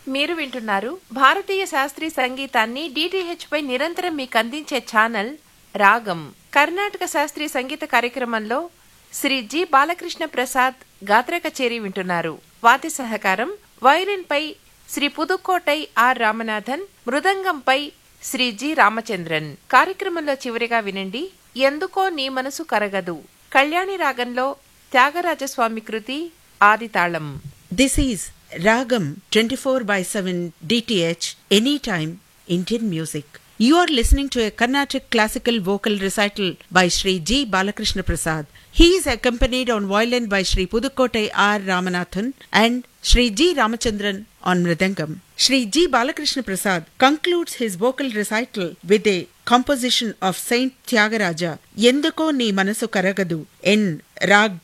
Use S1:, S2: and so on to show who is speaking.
S1: మీరు వింటున్నారు భారతీయ శాస్త్రీయ సంగీతాన్ని డిటిహెచ్ పై నిరంతరం మీకు అందించే ఛానల్ రాగం కర్ణాటక శాస్త్రీయ సంగీత కార్యక్రమంలో శ్రీ జి బాలకృష్ణ ప్రసాద్ గాత్ర కచేరీ వింటున్నారు వాద్య సహకారం వైలిన్ పై శ్రీ పుదుక్కోటై ఆర్ రామనాథన్ మృదంగంపై శ్రీ జి రామచంద్రన్ కార్యక్రమంలో చివరిగా వినండి ఎందుకో నీ మనసు కరగదు కళ్యాణి రాగంలో త్యాగరాజస్వామి కృతి ఆదితాళం
S2: This is Ragam 24 by 7 DTH Anytime Indian Music. You are listening to a Carnatic classical vocal recital by Sri G. Balakrishna Prasad. He is accompanied on violin by Sri Pudukkotai R. Ramanathan and Sri G. Ramachandran on Mridangam. Sri G. Balakrishna Prasad concludes his vocal recital with a composition of Saint Tyagaraja, Yenduko Ni Manasu Karagadu in Rag